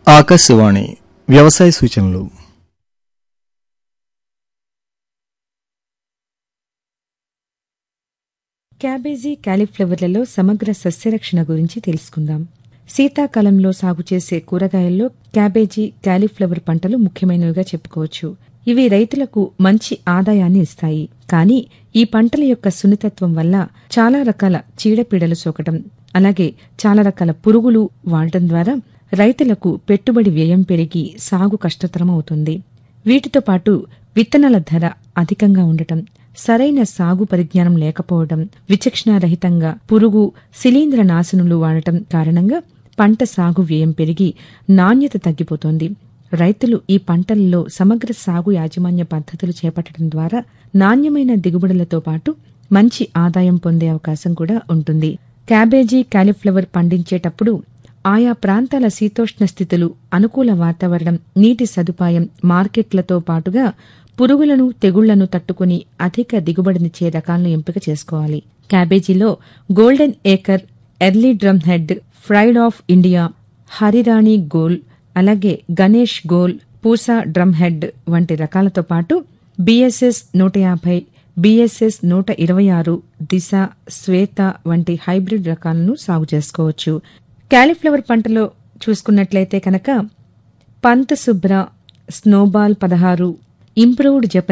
ఆకాశవాణి వ్యవసాయ సూచనలు క్యాబేజీ కాలీఫ్లవర్లలో సమగ్ర సస్యరక్షణ గురించి తెలుసుకుందాం శీతాకాలంలో సాగు చేసే కూరగాయల్లో క్యాబేజీ కాలీఫ్లవర్ పంటలు ముఖ్యమైనవిగా చెప్పుకోవచ్చు ఇవి రైతులకు మంచి ఆదాయాన్ని ఇస్తాయి కానీ ఈ పంటల యొక్క సున్నితత్వం వల్ల చాలా రకాల చీడపీడలు సోకటం అలాగే చాలా రకాల పురుగులు వాడటం ద్వారా రైతులకు పెట్టుబడి వ్యయం పెరిగి సాగు కష్టతరమవుతుంది వీటితో పాటు విత్తనాల ధర అధికంగా ఉండటం సరైన సాగు పరిజ్ఞానం లేకపోవడం విచక్షణారహితంగా పురుగు శిలీంద్ర నాశనులు వాడటం కారణంగా పంట సాగు వ్యయం పెరిగి నాణ్యత తగ్గిపోతోంది రైతులు ఈ పంటలలో సమగ్ర సాగు యాజమాన్య పద్ధతులు చేపట్టడం ద్వారా నాణ్యమైన దిగుబడులతో పాటు మంచి ఆదాయం పొందే అవకాశం కూడా ఉంటుంది క్యాబేజీ కాలీఫ్లవర్ పండించేటప్పుడు ఆయా ప్రాంతాల శీతోష్ణ స్థితులు అనుకూల వాతావరణం నీటి సదుపాయం మార్కెట్లతో పాటుగా పురుగులను తెగుళ్లను తట్టుకుని అధిక దిగుబడినిచ్చే రకాలను ఎంపిక చేసుకోవాలి క్యాబేజీలో golden acre early drum head pride of India Harirani Gol అలాగే గణేష్ గోల్ పూసా డ్రమ్ హెడ్ వంటి రకాలతో పాటు బీఎస్ఎస్ నూట యాభై బీఎస్ఎస్ నూట ఇరవై ఆరు దిశ శ్వేత వంటి హైబ్రిడ్ రకాలను సాగు చేసుకోవచ్చు కాలీఫ్లవర్ పంటలో చూసుకున్నట్లయితే కనుక పంత్ శుభ్ర స్నోబాల్ పదహారు ఇంప్రూవ్డ్ జపనీస్